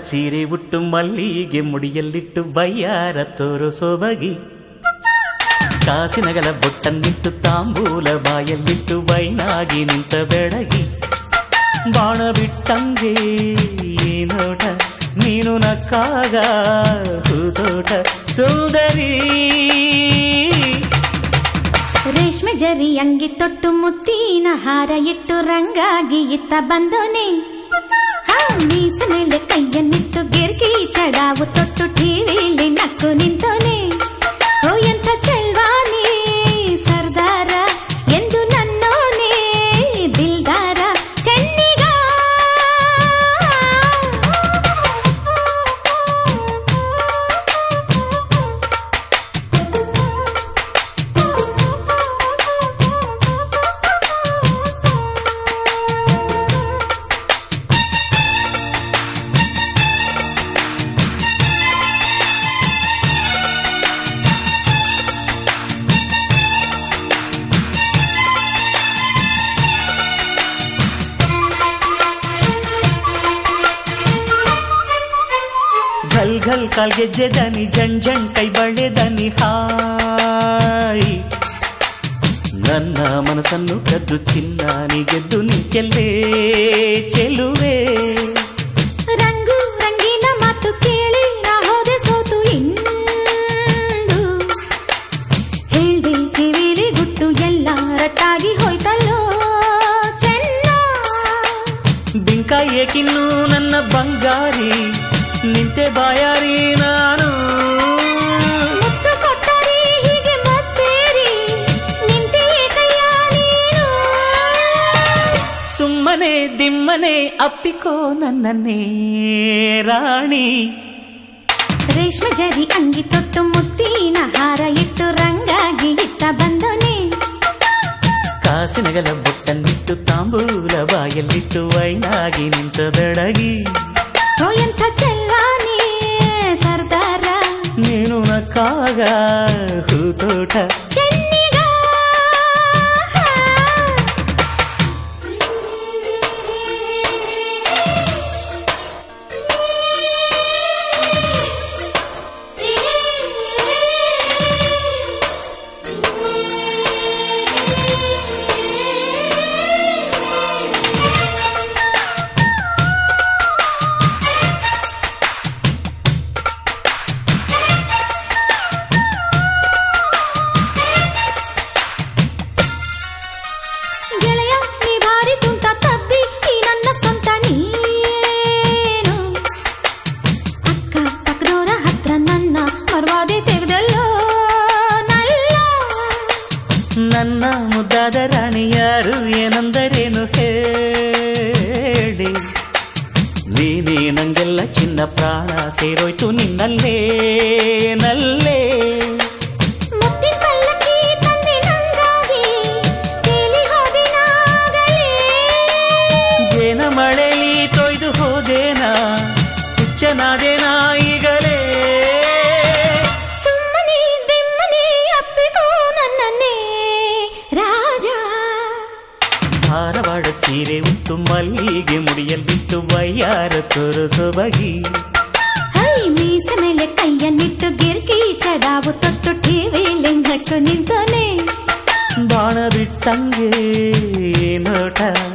ಸೀರೆ ಉಟ್ಟು ಮಲ್ಲಿಗೆ ಮುಡಿಯಲ್ಲಿಟ್ಟು ಬಯ್ಯಾರ ತೋರು ಸೊಬಗಿ ಕಾಸಿನಗಲ ಬೊಟ್ಟನ್ನಿಟ್ಟು ತಾಂಬೂಲ ಬಾಯಲ್ಲಿಟ್ಟು ವೈನಾಗಿ ನಿಂತ ಬೆಳಗಿ ಬಾಣ ಬಿಟ್ಟಂಗೆ ಈ ನೋಟ ನೀನು ನಕ್ಕಾಗ ಹೂತೋಟ ಸುಂದರಿ ರೇಷ್ಮೆ ಜರಿ ಅಂಗಿ ತೊಟ್ಟು ಮುತ್ತಿನ ಹಾರ ಇಟ್ಟು ರಂಗಾಗಿ ಇತ್ತ ಬಂದೋನೆ ಹಾ ಮೀಸ ಮೇಲೆ ಕೈಯನ್ನಿಟ್ಟು ಗಿರ್ಕಿ ಚಡಾವು ತೊಟ್ಟು ಟಿವಿಲಿ ನಕ್ಕು ನಿಂತೋನೆ ಓ ಎಂಥ ಚೆಲ್ವಾನಿ ಸರ್ದಾರ ಎಂದು ನನ್ನೋನೆ ದಿಲ್ದಾರ ಚೆನ್ನಿಗ ಘಲ್ ಘಲ್ ಕಾಲ್ಗೆಜ್ಜೆ ದನಿ ಜಣ್ ಜಣ್ ಕೈ ಬಳೆ ದನಿ ಹಾಯ್ ನನ್ನ ಮನಸ್ಸನ್ನು ಕದ್ದು ಚಿನ್ನ ನೀ ಗೆದ್ದು ನಿಂತೆಲ್ಲೇ ಚೆಲುವೆ ರಂಗು ರಂಗಿನ ಮಾತು ಕೇಳಿ ನಾ ಹೋದೆ ಸೋತು ಇಂದು ಹೇಳ್ದೆ ಕಿವಿಲಿ ಗುಟ್ಟು ಎಲ್ಲ ರಟ್ಟಾಗಿ ಹೋಯ್ತಲ್ಲೋ ಚೆನ್ನ ಬಿಂಕ ಏಕಿನ್ನು ನನ್ನ ಬಂಗಾರಿ ನಿಂತೆ ಬಾಯಾರಿ ನಾನು ಮುತ್ತು ಕೊಟ್ಟರೆ ಹೀಗೆ ಮತ್ತೇರಿ ನಿಂತೆ ಕೈಯ ನೀನು ಸುಮ್ಮನೆ ದಿಮ್ಮನೆ ಅಪ್ಪಿಕೋ ನನ್ನನ್ನೇ ರಾಣಿ ರೇಷ್ಮೆ ಜರಿ ಅಂಗಿ ತೊಟ್ಟು ಮುತ್ತಿನ ಹಾರ ಇಟ್ಟು ರಂಗಾಗಿ ಇತ್ತ ಬಂದೋನೆ ಕಾಸಿನಗಲ ಬೊಟ್ಟನ್ನಿಟ್ಟು ತಾಂಬೂಲ ಬಾಯಲ್ಲಿಟ್ಟು ವೈನಾಗಿ ನಿಂತ ಬೆಳಗಿ ಓ ಎಂಥ ಚೆಲ್ವಾನಿ ಸರ್ದಾರ ನೀನು ನಕ್ಕಾಗ ಹೂತೋಟ ಚೆನ್ನಿಗ ಗೆಳೆಯ ನೀ ಭಾರಿ ತುಂಟ ತಬ್ಬಿ ಈ ನನ್ನ ಸ್ವಂತ ನೀನು ಅಕ್ಕ ಪಕ್ಕದವರ ಹತ್ರ ನನ್ನ ಮರ್ವಾದೆ ತೆಗೆದಲ್ಲೋ ನಲ್ಲ ನನ್ನ ಮುದ್ದಾದ ರಾಣಿ ಯಾರು ಏನಂದರೇನು ಹೇಳಿ ನೀನೇ ನಂಗೆಲ್ಲ ಚಿನ್ನ ಪ್ರಾಣ ಸೇರೋಯ್ತು ನಿನ್ನಲ್ಲೇ ನಲ್ಲೇ ಮುತ್ತಿನ ಪಲ್ಲಕ್ಕಿ ತಂದೆ ನಂಗಾಗಿ ತೇಲಿ ಹೋದಿನಾಗಲೇ ಜೇನ ಮಳೆಲಿ ತೊಯ್ದು ಹೋದೇನಾ ಹುಚ್ಚನಾದೇನಾ ಈಗಲೇ ಸುಮ್ಮನೆ ದಿಮ್ಮನೆ ಅಪ್ಪಿಕೋ ನನ್ನನ್ನೇ ರಾಜ ಧಾರವಾಡ ಸೀರೆ ಉಟ್ಟು ಮಲ್ಲಿಗೆ ಮುಡಿಯಲ್ಲಿಟ್ಟು ವಯ್ಯಾರ ತೋರಿಸೊಬಗಿ ಹೈ ಮೀಸ ಮೇಲೆ ಕೈಯನ್ನಿಟ್ಟು ಗಿರ್ಕಿ ಚಡಾವು ತೊಟ್ಟು ಟಿವಿಲಿ ನಕ್ಕು ನಿಂತೋನೆ ಬಾಣ ಬಿಟ್ಟಂಗೆ ನೋಟ